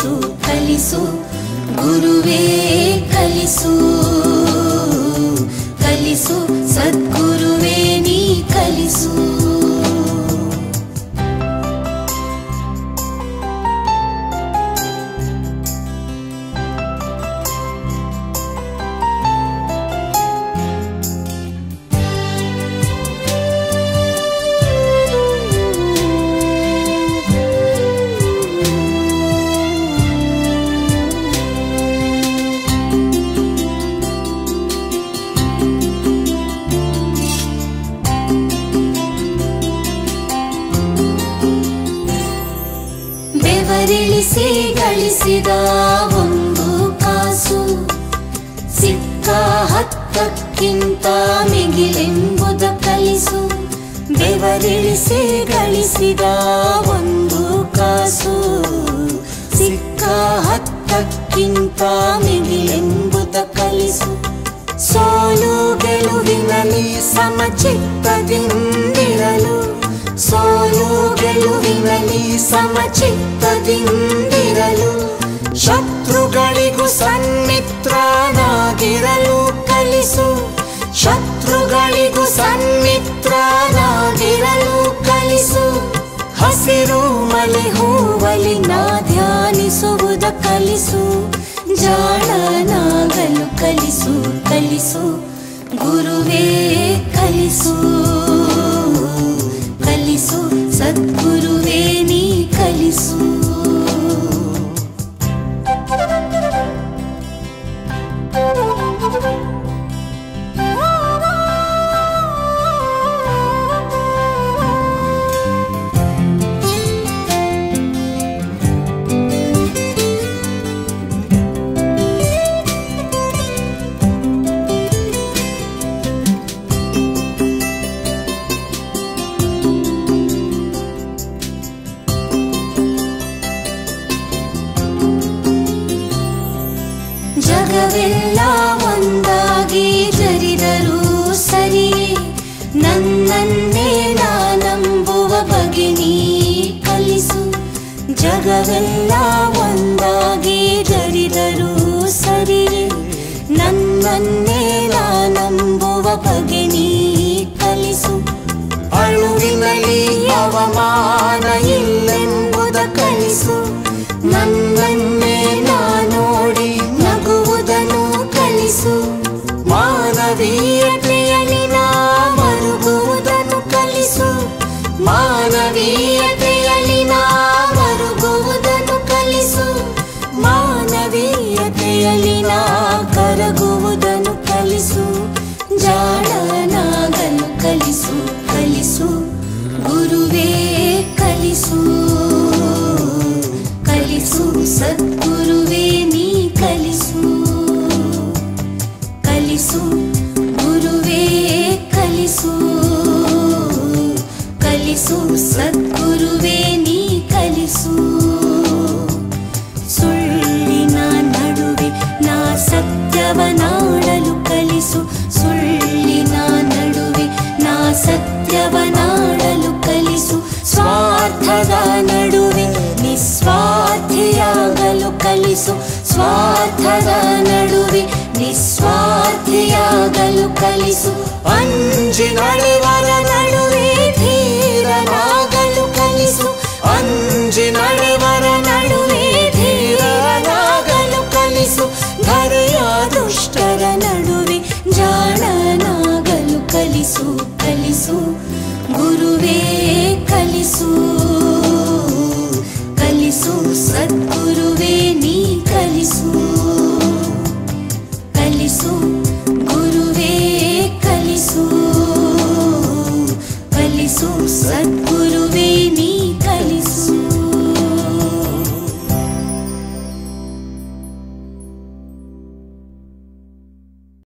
ಕಲಿಸು ಕಲಿಸು ಗುರುವೇ ಕಲಿಸು ಕಲಿಸು ಸದ್ಗುರುವೇ ನೀ ಕಲಿಸು ಬೆವರಿಳಿಸಿ ಗಳಿಸಿದ ಒಂದು ಕಾಸು ಸಿಕ್ಕ ಹತ್ತಕ್ಕಿಂತ ಮಿಗಿಲೆಂಬುದ ಕಲಿಸು ಬೆವರಿಳಿಸಿ ಗಳಿಸಿದ ಒಂದು ಕಾಸು ಸಿಕ್ಕ ಹತ್ತಕ್ಕಿಂತ ಮಿಗಿಲೆಂಬುದ ಕಲಿಸು ಸೋಲು ಗೆಲುವಿನಲ್ಲಿ ಸಮಚಿತ್ತದಿಂದಿರಲು ಸೋಲು ಗೆಲುವಿನಲ್ಲಿ ಸಮಚಿತ್ತದಿಂದಿರಲು ಶತ್ರುಗಳಿಗೂ ಸನ್ಮಿತ್ರನಾಗಿರಲು ಕಲಿಸು ಶತ್ರುಗಳಿಗೂ ಸನ್ಮಿತ್ರನಾಗಿರಲು ಕಲಿಸು ಹಸಿರು ಮಲೆ ಹೂವಲಿ ನಾ ಧ್ಯಾನಿಸುವುದ ಕಲಿಸು ಜಾಣನಾಗಲು ಕಲಿಸು ಕಲಿಸು ಗುರುವೇ ಕಲಿಸು ಕಲಿಸು ಸದ್ಗುರುವೇ ನೀ ಕಲಿಸು ಜಗವೆಲ್ಲ ಒಂದಾಗಿ ಜರಿದರೂ ಸರಿಯೇ ನನ್ನನ್ನೇ ನಾನಂಬುವ ಬಗೆ ನೀ ಕಲಿಸು ಜಗವೆಲ್ಲ ಒಂದಾಗಿ ಜರಿದರೂ ಸರಿಯೇ ನನ್ನನ್ನೇ ನಾನಂಬುವ ಬಗೆ ನೀ ಕಲಿಸು ಅಳುವಿನಲ್ಲಿ ಅವಮಾನ ಇಲ್ಲೆಂಬುದ ಕಲಿಸು ನನ್ನನ್ನೇ ನಾ ನೋಡಿ ನಗುವುದನ್ನು ಕಲಿಸು ಮಾನವೀಯತೆಯಲ್ಲಿ ನಾ ಮರುಗುವುದನ್ನು ಕಲಿಸು ಮಾನವೀಯತೆಯಲ್ಲಿ ನಾ ಮರುಗುವುದನ್ನು ಕಲಿಸು ಮಾನವೀಯತೆಯಲ್ಲಿ ನಾ ಕರಗುವುದನ್ನು ಕಲಿಸು ಜಾಣನಾಗಲು ಕಲಿಸು ಕಲಿಸು ಗುರುವೇ ಕಲಿಸು ಕಲಿಸು ಸದ್ಗುರುವೇ ನೀ ಕಲಿಸು ಕಲಿಸು ಗುರುವೇ ಕಲಿಸು ಕಲಿಸು ಸದ್ಗುರುವೇ ನೀ ಕಲಿಸು ಸುಳ್ಳಿನ ನಡುವೆ ನಾ ಸತ್ಯವನಾಡಲು ಕಲಿಸು ಸುಳ್ಳಿನ ನಡುವೆ ನಾ ಸತ್ಯವನಾಡಲು ಕಲಿಸು ಸ್ವಾರ್ಥದ ನಡುವೆ ನಿಸ್ವಾರ್ಥಿಯಾಗಲು ಕಲಿಸು ಸ್ವಾರ್ಥದ ನಡುವೆ ನಿಸ್ವಾರ್ಥಿಯಾಗಲು ಕಲಿಸು ಅಂಜಿ ನಡೆವ